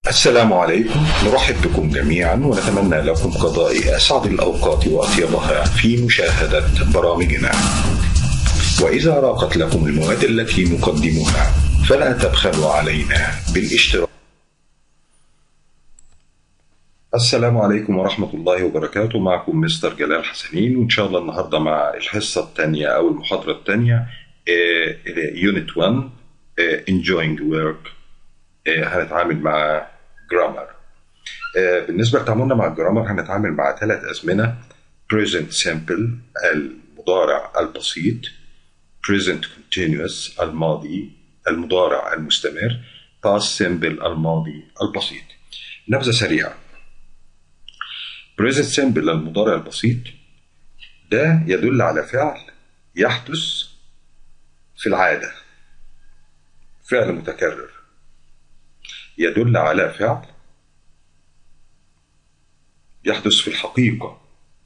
السلام عليكم نرحب بكم جميعا ونتمنى لكم قضاء أسعد الأوقات وأطيبها في مشاهدة برامجنا وإذا راقت لكم المواد التي نقدمها فلا تبخلوا علينا بالاشتراك السلام عليكم ورحمة الله وبركاته معكم مستر جلال حسنين وإن شاء الله النهاردة مع الحصة الثانية أو المحاضرة الثانية يونت 1 آه، Enjoying Work آه، هنتعامل مع جرامر بالنسبة لتعاملنا مع الجرامر هنتعامل مع ثلاث أزمنة present simple المضارع البسيط present continuous الماضي المضارع المستمر past simple الماضي البسيط نبذة سريعة present simple المضارع البسيط ده يدل على فعل يحدث في العادة فعل متكرر يدل على فعل يحدث في الحقيقة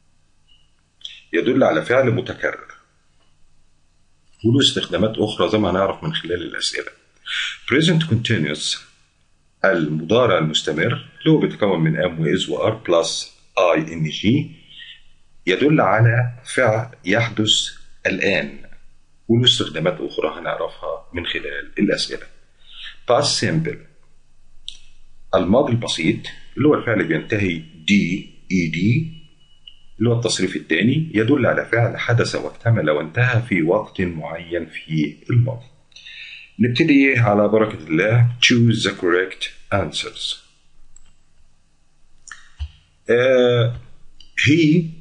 يدل على فعل متكرر وله استخدامات أخرى زي ما هنعرف من خلال الأسئلة present continuous المضارع المستمر اللي هو بيتكون من am و is و are plus ing يدل على فعل يحدث الآن وله استخدامات أخرى هنعرفها من خلال الأسئلة past simple الماضي البسيط اللي هو الفعل بينتهي دي اي دي اللي هو التصريف الثاني يدل على فعل حدث واكتمل وانتهى في وقت معين في الماضي نبتدي على بركة الله choose the correct answers uh, he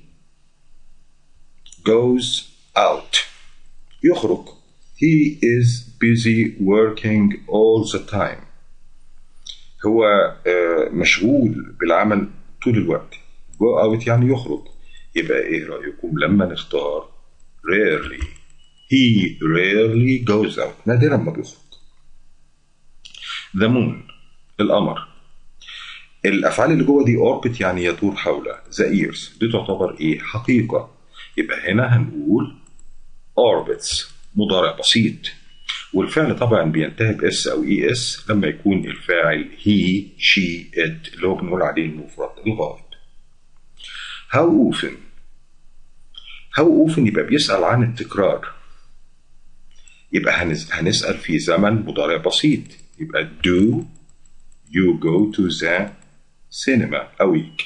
goes out يخرج he is busy working all the time هو مشغول بالعمل طول الوقت go out يعني يخرج يبقى ايه رأيكم لما نختار rarely he rarely goes out نادرا ما بيخرج the moon القمر الافعال اللي جوه دي orbit يعني يدور حول the ears دي تعتبر ايه حقيقة يبقى هنا هنقول orbits مضارع بسيط والفعل طبعا بينتهي باس او اي اس لما يكون الفاعل هي شي ات اللي هو بنقول عليه المفرد الغائب how often how often يبقى بيسأل عن التكرار يبقى هنسأل في زمن مضارع بسيط يبقى do you go to the cinema a week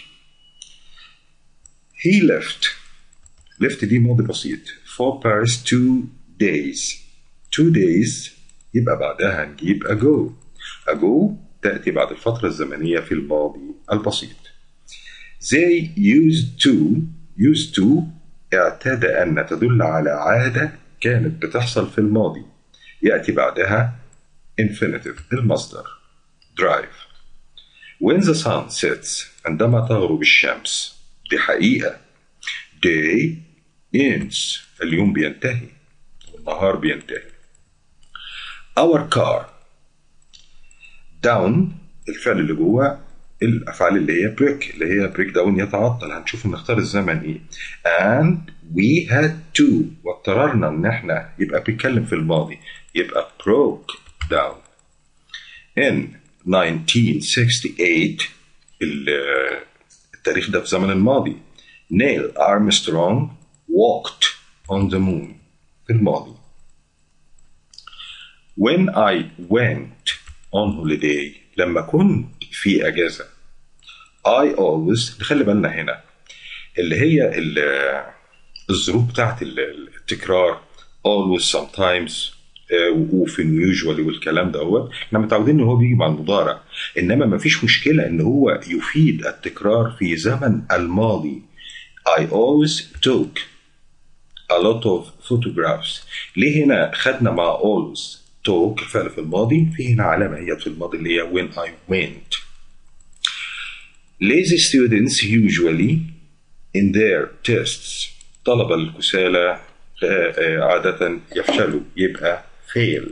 he left left دي ماضي بسيط for Paris two days two days يبقى بعدها نجيب ago ago تأتي بعد الفترة الزمنية في الماضي البسيط they used to used to اعتاد أن تدل على عادة كانت بتحصل في الماضي يأتي بعدها infinitive المصدر drive when the sun sets عندما تغرب الشمس دي حقيقة day ends اليوم بينتهي والنهار بينتهي our car down الفعل اللي جوه الافعال اللي هي بريك اللي هي بريك داون يتعطل هنشوف نختار الزمن ايه and we had to واضطررنا ان احنا يبقى بيتكلم في الماضي يبقى broke down in 1968 التاريخ ده في زمن الماضي نيل armstrong walked on the moon في الماضي when I went on holiday لما كنت في أجازة I always نخلي بالنا هنا اللي هي الظروف بتاعت التكرار always sometimes وoften usually والكلام ده هو احنا متعودين ان هو بيجي مع المضارع انما ما فيش مشكله ان هو يفيد التكرار في زمن الماضي I always took a lot of photographs ليه هنا خدنا مع always took فعل في الماضي في هنا علامة هي في الماضي اللي هي when I went lazy students usually in their tests طلبة الكسالى عادة يفشلوا يبقى fail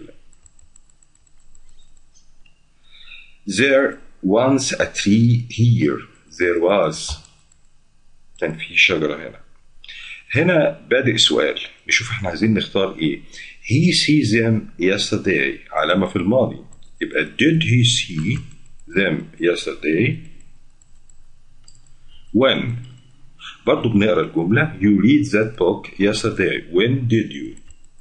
there once a tree here there was كان في شجرة هنا هنا بادئ سؤال نشوف احنا عايزين نختار ايه he sees them yesterday علامة في الماضي يبقى did he see them yesterday when برضو بنقرا الجملة you read that book yesterday when did you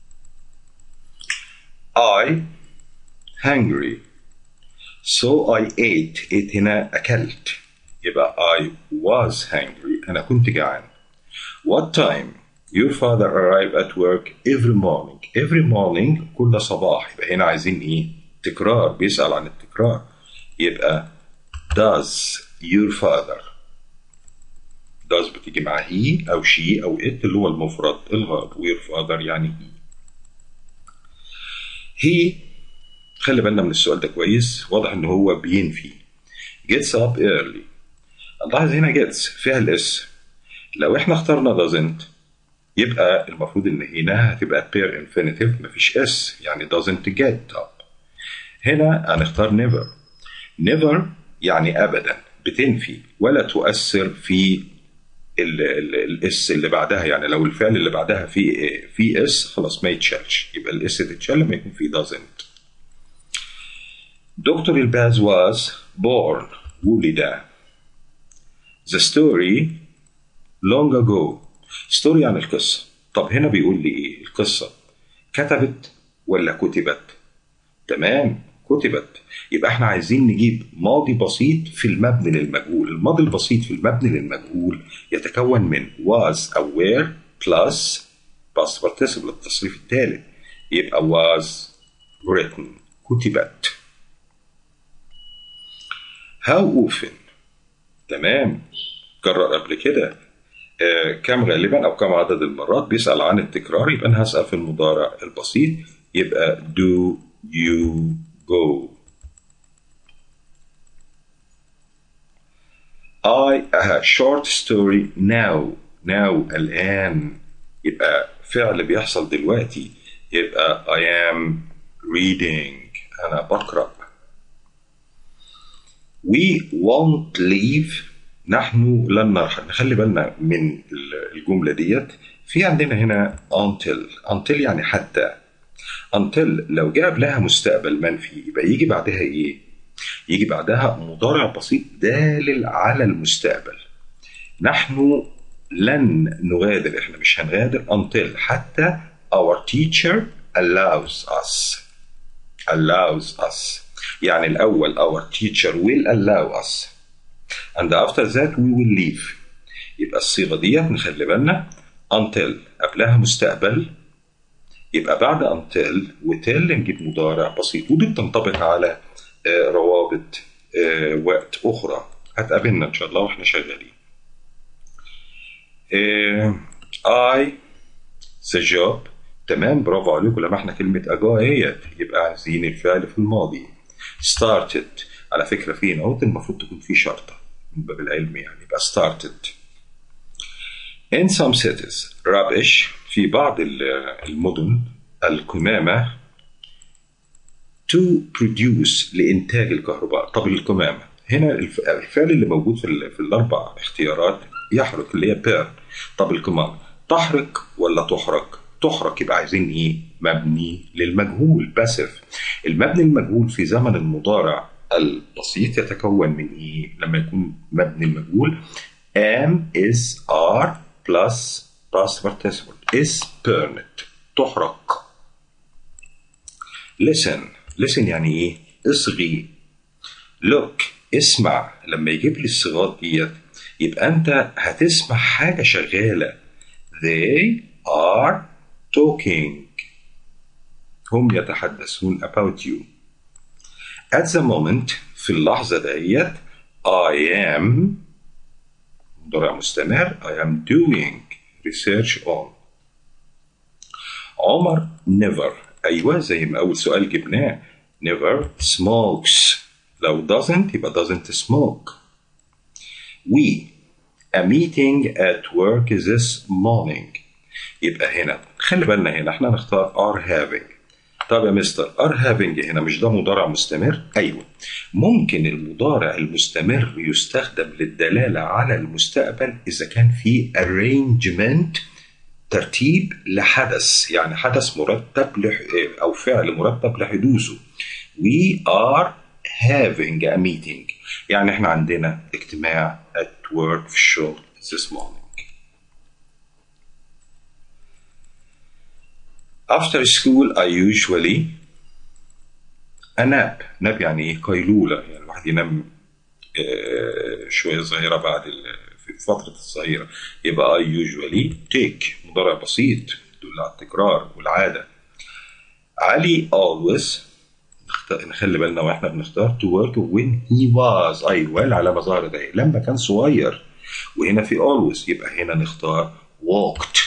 I hungry so I ate ate هنا أكلت يبقى I was hungry أنا كنت جعان what time your father arrive at work every morning every morning كل صباح يبقى هنا عايزين ايه تكرار بيسأل عن التكرار يبقى does your father does بتيجي مع he أو she أو it اللي هو المفرد الغاب وير father يعني he he خلي بالنا من السؤال ده كويس واضح ان هو بينفي gets up early نلاحظ هنا gets فيها الاس لو احنا اخترنا doesn't يبقى المفروض ان هنا هتبقى pair infinitive مفيش اس يعني doesn't get up هنا هنختار never never يعني ابدا بتنفي ولا تؤثر في الاس اللي بعدها يعني لو الفعل اللي بعدها في في اس خلاص ما يتشالش يبقى الاس تتشال لما يكون في doesn't دكتور الباز was born ولد the story long ago story عن القصة طب هنا بيقول لي ايه القصة كتبت ولا كتبت تمام كتبت يبقى احنا عايزين نجيب ماضي بسيط في المبني للمجهول الماضي البسيط في المبني للمجهول يتكون من was أو were plus past participle التصريف الثالث يبقى was written كتبت how often تمام كرر قبل كده آه كم غالبا او كم عدد المرات بيسال عن التكرار يبقى انا هسال في المضارع البسيط يبقى do you go I a short story now now الآن يبقى فعل بيحصل دلوقتي يبقى I am reading أنا بقرأ We won't leave نحن لن نرحل نخلي بالنا من الجملة ديت في عندنا هنا until until يعني حتى until لو جاء قبلها مستقبل منفي يبقى يجي بعدها ايه؟ يجي بعدها مضارع بسيط دال على المستقبل نحن لن نغادر احنا مش هنغادر until حتى our teacher allows us allows us يعني الأول our teacher will allow us and after that we will leave يبقى الصيغة ديت نخلي بالنا until قبلها مستقبل يبقى بعد until وتل نجيب مضارع بسيط ودي بتنطبق على روابط وقت أخرى هتقابلنا إن شاء الله وإحنا شغالين. I the job تمام برافو عليكم لمحنا كلمة أجا اهيت يبقى عايزين الفعل في الماضي. started على فكرة فين أهوت المفروض تكون في شرطة من باب العلم يعني يبقى started. In some cities rubbish في بعض المدن القمامة to produce لإنتاج الكهرباء طب القمامة هنا الفعل اللي موجود في, في الأربع اختيارات يحرق اللي هي بير طب القمامة تحرق ولا تحرق تحرق يبقى عايزين ايه مبني للمجهول باسف المبني المجهول في زمن المضارع البسيط يتكون من ايه لما يكون مبني المجهول am is are plus past participle is burned تحرق listen listen يعني ايه اصغي look اسمع لما يجيب لي الصيغات ديت يبقى انت هتسمع حاجة شغالة they are talking هم يتحدثون about you at the moment في اللحظة ديت I am مضارع مستمر I am doing research on عمر never أيوة زي ما أول سؤال جبناه never smokes لو doesn't يبقى doesn't smoke we a meeting at work this morning يبقى هنا خلي بالنا هنا احنا نختار are having طب يا مستر are having هنا مش ده مضارع مستمر ايوه ممكن المضارع المستمر يستخدم للدلاله على المستقبل اذا كان في arrangement ترتيب لحدث يعني حدث مرتب لح... او فعل مرتب لحدوثه we are having a meeting يعني احنا عندنا اجتماع at work في الشغل this morning after school I usually a nap nap يعني ايه قيلولة يعني الواحد ينام آه، شوية صغيرة بعد ال- في فترة الصغيرة يبقى I usually take مضارع بسيط يدل على التكرار والعادة علي always نخت- نخلي بالنا واحنا بنختار to work when he was ايوه العلامه ظهرت اهي لما كان صغير وهنا في always يبقى هنا نختار walked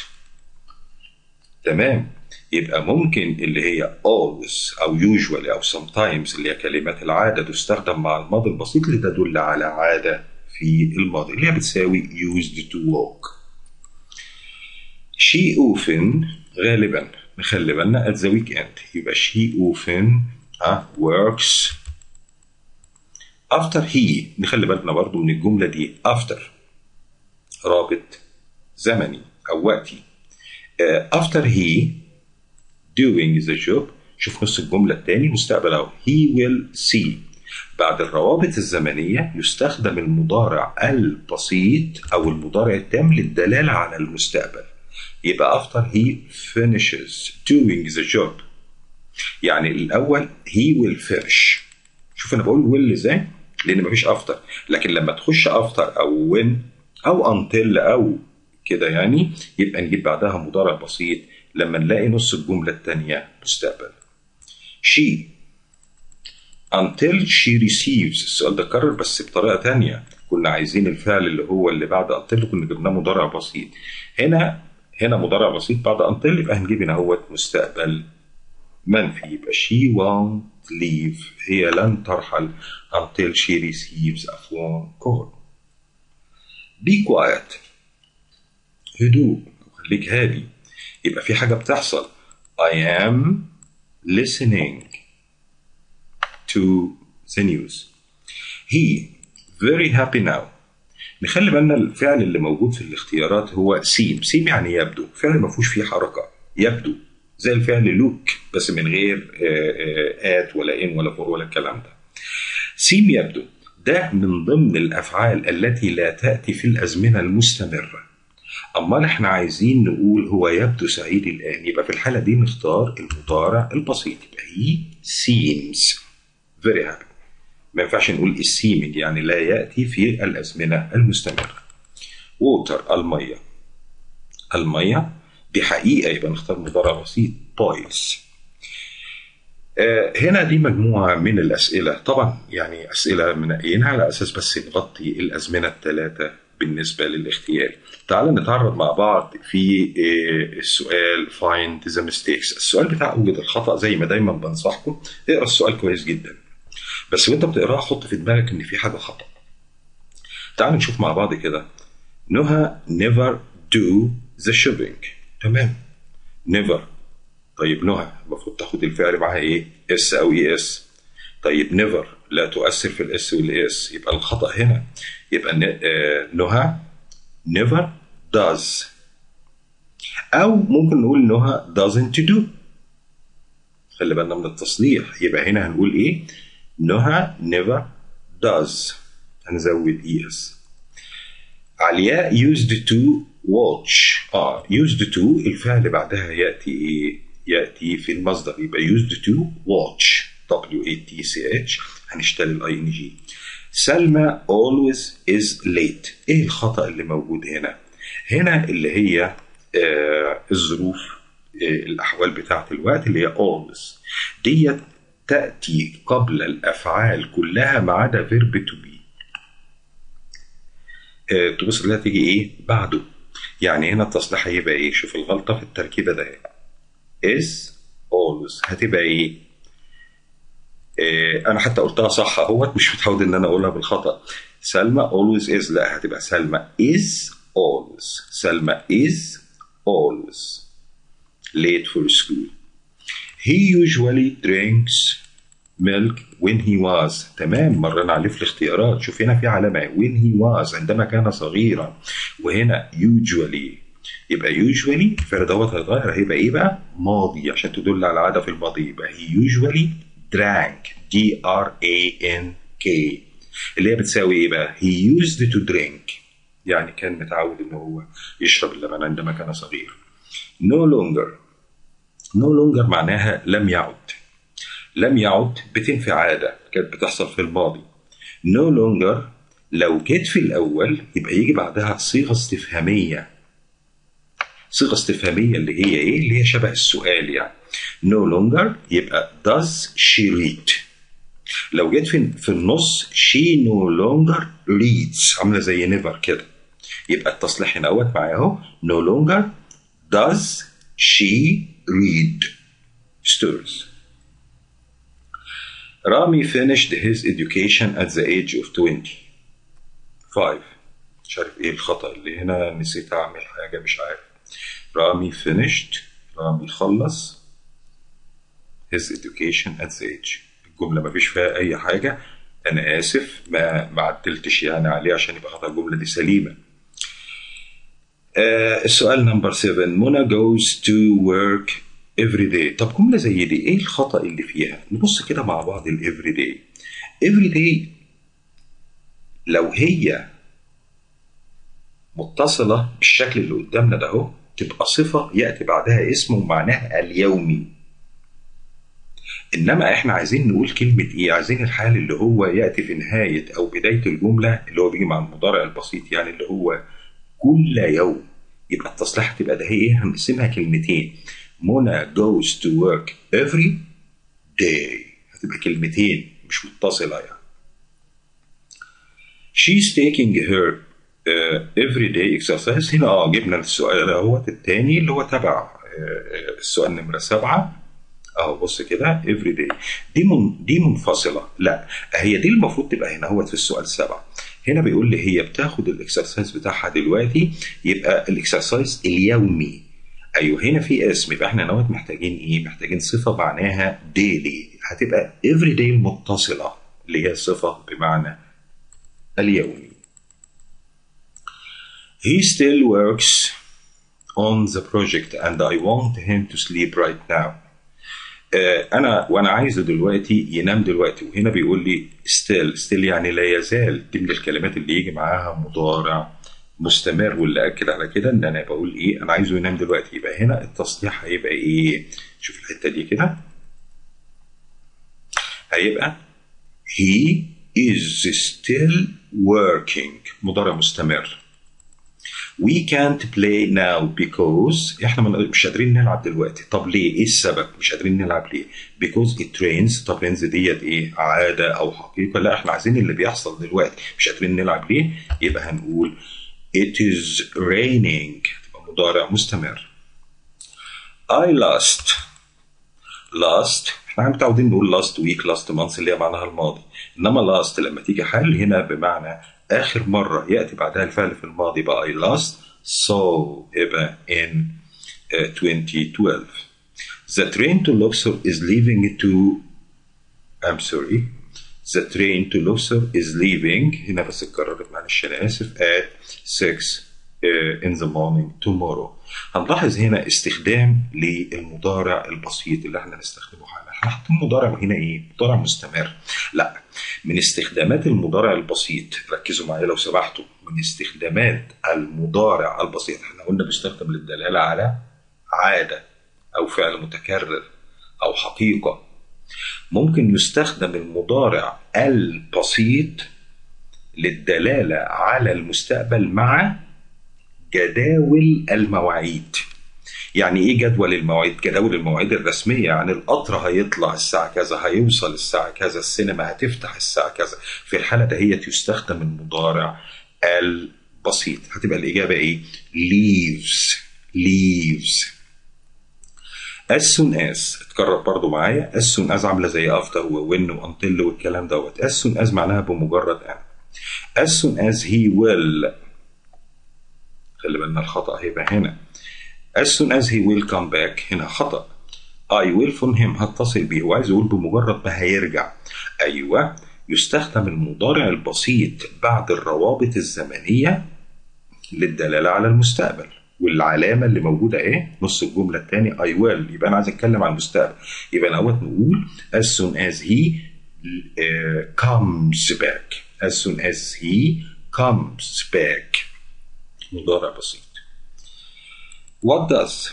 تمام يبقى ممكن اللي هي always او usually او sometimes اللي هي كلمات العاده تستخدم مع الماضي البسيط لتدل على عاده في الماضي اللي هي بتساوي used to walk she often غالبا نخلي بالنا at the weekend يبقى she often ها works after he نخلي بالنا برضو من الجملة دي after رابط زمني أو وقتي آه، after he doing the job شوف نص الجملة الثاني مستقبل أهو he will see بعد الروابط الزمنية يستخدم المضارع البسيط أو المضارع التام للدلالة على المستقبل يبقى after he finishes doing the job يعني الأول he will finish شوف أنا بقول will إزاي لأن مفيش after لكن لما تخش after أو when أو until أو كده يعني يبقى نجيب بعدها مضارع بسيط لما نلاقي نص الجملة الثانية مستقبل she until she receives السؤال ده كرر بس بطريقة تانية كنا عايزين الفعل اللي هو اللي بعد until كنا جبناه مضارع بسيط هنا هنا مضارع بسيط بعد until يبقى هنجيب هنا هو مستقبل منفي يبقى she won't leave هي لن ترحل until she receives a phone call be quiet هدوء خليك هادي يبقى في حاجة بتحصل I am listening to the news he very happy now نخلي بالنا الفعل اللي موجود في الاختيارات هو سيم سيم يعني يبدو فعل ما فيهوش فيه حركة يبدو زي الفعل لوك بس من غير آت ولا إن ولا فور ولا الكلام ده سيم يبدو ده من ضمن الأفعال التي لا تأتي في الأزمنة المستمرة أمال إحنا عايزين نقول هو يبدو سعيد الآن يبقى في الحالة دي نختار المضارع البسيط يبقى he seems very happy ما ينفعش نقول is seeming يعني لا يأتي في الأزمنة المستمرة water المية المية دي حقيقة يبقى نختار مضارع بسيط boils آه، هنا دي مجموعة من الأسئلة طبعا يعني أسئلة منقيينها على أساس بس نغطي الأزمنة الثلاثة بالنسبة للاختيار تعال نتعرض مع بعض في آه، السؤال find the mistakes السؤال بتاع أوجد الخطأ زي ما دايما بنصحكم اقرا السؤال كويس جدا بس وانت بتقراه حط في دماغك ان في حاجة خطأ تعال نشوف مع بعض كده نهى never do the shopping تمام never طيب نهى المفروض تاخد الفعل معاها ايه اس او اي اس طيب never لا تؤثر في الاس والاس يبقى الخطأ هنا يبقى ن- آه، نهى never does او ممكن نقول نهى doesn't do خلي بالنا من التصليح يبقى هنا هنقول ايه نهى never does هنزود اي اس علياء used to watch اه used to الفعل بعدها ياتي ايه ياتي في المصدر يبقى used to watch W A T C H هنشتغل الاي ان جي سلمى always is late ايه الخطأ اللي موجود هنا هنا اللي هي آه الظروف آه الاحوال بتاعه الوقت اللي هي always ديت تأتي قبل الأفعال كلها ما عدا فيرب تو بي تبص اللي تيجي إيه بعده يعني هنا التصليح هيبقى إيه شوف الغلطة في التركيبة ده is always هتبقى إيه آه، أنا حتى قلتها صح أهوت مش متعود إن أنا أقولها بالخطأ سلمى always is لا هتبقى سلمى is always سلمى is always late for school He usually drinks milk when he was تمام مرينا عليه في الاختيارات شوف هنا في علامة when he was عندما كان صغيرا وهنا usually يبقى usually الفعل دوت هيتغير هيبقى ايه بقى؟ ماضي عشان تدل على العادة في الماضي يبقى he usually drank D R A N K اللي هي بتساوي ايه بقى؟ he used to drink يعني كان متعود ان هو يشرب اللبن عندما كان صغير no longer no longer معناها لم يعد لم يعد بتنفي عادة كانت بتحصل في الماضي no longer لو جيت في الأول يبقى يجي بعدها صيغة استفهامية صيغة استفهامية اللي هي إيه؟ اللي هي شبه السؤال يعني no longer يبقى does she read لو جيت في, في النص she no longer reads عاملة زي never كده يبقى التصليح هنا اهوت معايا اهو no longer does she read stories رامي finished his education at the age of 20 5 مش عارف ايه الخطأ اللي هنا نسيت اعمل حاجة مش عارف رامي finished رامي خلص his education at the age الجملة ما فيش فيها أي حاجة أنا آسف ما ما عدلتش يعني عليه عشان يبقى خطأ الجملة دي سليمة آه السؤال نمبر 7 منى goes to work every day طب جملة زي دي ايه الخطأ اللي فيها نبص كده مع بعض ال every day every day لو هي متصلة بالشكل اللي قدامنا ده اهو تبقى صفة يأتي بعدها اسم ومعناها اليومي انما احنا عايزين نقول كلمة ايه عايزين الحال اللي هو يأتي في نهاية او بداية الجملة اللي هو بيجي مع المضارع البسيط يعني اللي هو كل يوم يبقى التصليح هتبقى ده هي ايه هنقسمها كلمتين منى goes to work every day هتبقى كلمتين مش متصلة يعني she's taking her uh, everyday exercise هنا اه جبنا السؤال اهوت التاني اللي هو تبع uh, السؤال نمرة سبعة اهو بص كده every day دي من دي منفصلة لا هي دي المفروض تبقى هنا اهوت في السؤال سبعة هنا بيقول لي هي بتاخد الاكسرسايز بتاعها دلوقتي يبقى الاكسرسايز اليومي ايوه هنا في اسم يبقى احنا نوت محتاجين ايه محتاجين صفه معناها ديلي هتبقى every day المتصله اللي هي صفه بمعنى اليومي he still works on the project and I want him to sleep right now انا وانا عايزه دلوقتي ينام دلوقتي وهنا بيقول لي still still يعني لا يزال دي من الكلمات اللي يجي معاها مضارع مستمر واللي اكد على كده ان انا بقول ايه انا عايزه ينام دلوقتي يبقى هنا التصليح هيبقى ايه شوف الحته دي كده هيبقى he is still working مضارع مستمر we can't play now because احنا مش قادرين نلعب دلوقتي طب ليه ايه السبب مش قادرين نلعب ليه because it rains طب rains ديت ايه عاده او حقيقه لا احنا عايزين اللي بيحصل دلوقتي مش قادرين نلعب ليه يبقى هنقول it is raining تبقى مضارع مستمر I lost last احنا متعودين نقول last week last month اللي هي معناها الماضي انما last لما تيجي حال هنا بمعنى اخر مره ياتي بعدها الفعل في الماضي بقى I lost so يبقى in uh, 2012 the train to Luxor is leaving to I'm sorry the train to Luxor is leaving هنا بس اتكررت معلش انا اسف at 6 uh, in the morning tomorrow هنلاحظ هنا استخدام للمضارع البسيط اللي احنا نستخدمه حالا احنا حاطين مضارع هنا ايه مضارع مستمر لا من استخدامات المضارع البسيط ركزوا معايا لو سمحتوا من استخدامات المضارع البسيط احنا قلنا بيستخدم للدلاله على عاده او فعل متكرر او حقيقه ممكن يستخدم المضارع البسيط للدلاله على المستقبل مع جداول المواعيد يعني ايه جدول المواعيد جداول المواعيد الرسميه يعني القطر هيطلع الساعه كذا هيوصل الساعه كذا السينما هتفتح الساعه كذا في الحاله دهيت يستخدم المضارع البسيط هتبقى الاجابه ايه leaves leaves as soon as اتكرر برضو معايا as soon as عامله زي after وwhen وانتل والكلام دوت as soon as معناها بمجرد ان as soon as he will خلي بالنا الخطأ هيبقى هنا as soon as he will come back هنا خطأ I will phone him هتصل بيه وعايز يقول بمجرد ما هيرجع أيوة يستخدم المضارع البسيط بعد الروابط الزمنية للدلالة على المستقبل والعلامه اللي موجوده ايه نص الجمله الثاني I will يبقى انا عايز اتكلم عن المستقبل يبقى الاول نقول as soon as he uh, comes back as soon as he comes back مضارع بسيط what does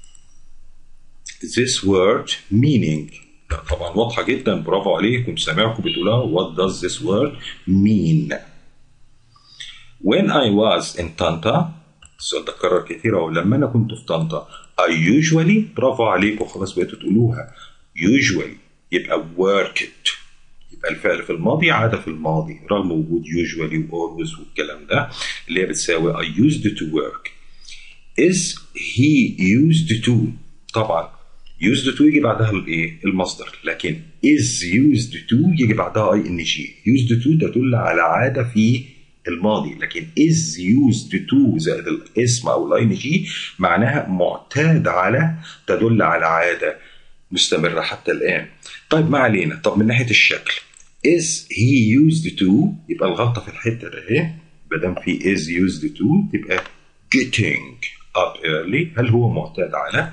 this word meaning لا طبعا واضحة جدا برافو عليكم سامعكم بتقولها what does this word mean when I was in طنطا السؤال ده اتكرر كتير اهو لما انا كنت في طنطا I usually برافو عليكم خلاص بقيتوا تقولوها usually يبقى worked يبقى الفعل في الماضي عادة في الماضي رغم وجود usually و always والكلام ده اللي هي بتساوي I used to work is he used to طبعا used to يجي بعدها الايه المصدر لكن is used to يجي بعدها اي ان جي used to تدل على عاده في الماضي لكن is used to زائد الاسم او الاي ان جي معناها معتاد على تدل على عاده مستمره حتى الان طيب ما علينا طب من ناحيه الشكل is he used to يبقى الغلطه في الحته ده اهي ما دام في is used to تبقى getting up early هل هو معتاد على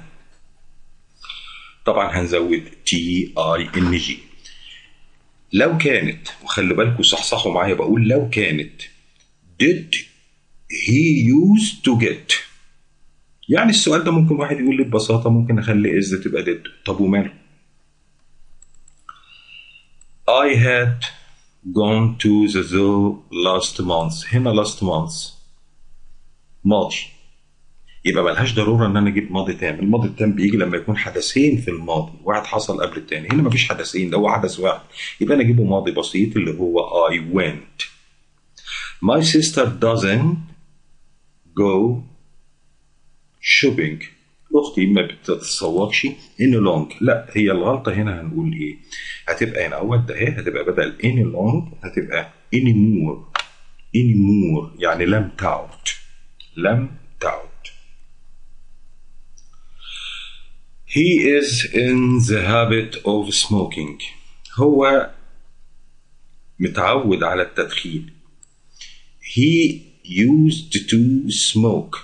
طبعا هنزود تي اي ان جي لو كانت وخلي بالكم صحصحوا معايا بقول لو كانت did he used to get يعني السؤال ده ممكن واحد يقول لي ببساطة ممكن أخلي is تبقى did طب وماله I had gone to the zoo last month هنا last month ماضي يبقى ملهاش ضروره ان انا اجيب ماضي تام الماضي التام بيجي لما يكون حدثين في الماضي واحد حصل قبل التاني هنا مفيش حدثين ده هو حدث واحد يبقى انا اجيبه ماضي بسيط اللي هو I went my sister doesn't go shopping اختي ما بتتسوقش any long لا هي الغلطه هنا هنقول ايه هتبقى هنا اول ده ايه هتبقى بدل any long هتبقى any more any more يعني لم تعد لم تعد He is in the habit of smoking. هو متعود على التدخين. He used to smoke.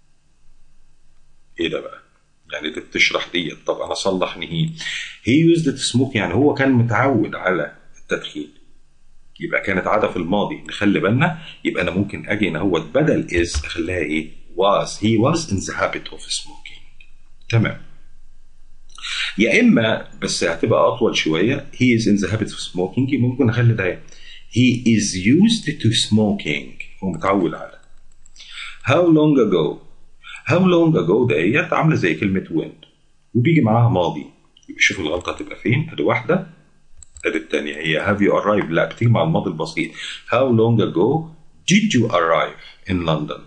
ايه ده بقى؟ يعني دي بتشرح ديت طب انا اصلح نهي. He used to smoke يعني هو كان متعود على التدخين. يبقى كانت عادة في الماضي نخلي بالنا يبقى انا ممكن اجي هنا هو بدل is اخليها ايه؟ was he was in the habit of smoking. تمام. يا اما بس هتبقى اطول شويه he is in the habit of smoking ممكن اخلي ده he is used to smoking هو متعود على how long ago how long ago ديت عامله زي كلمه when وبيجي معاها ماضي يبقى شوف الغلطه هتبقى فين ادي واحده ادي الثانيه هي have you arrived لا بتيجي مع الماضي البسيط how long ago did you arrive in London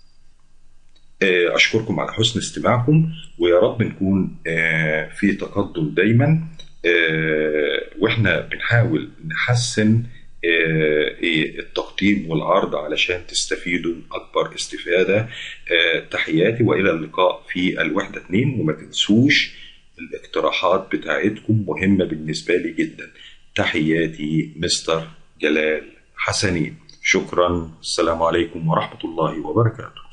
أشكركم على حسن استماعكم ويا رب نكون في تقدم دايما وإحنا بنحاول نحسن التقديم والعرض علشان تستفيدوا أكبر استفادة تحياتي وإلى اللقاء في الوحدة اتنين وما تنسوش الاقتراحات بتاعتكم مهمة بالنسبة لي جدا تحياتي مستر جلال حسنين شكرا السلام عليكم ورحمة الله وبركاته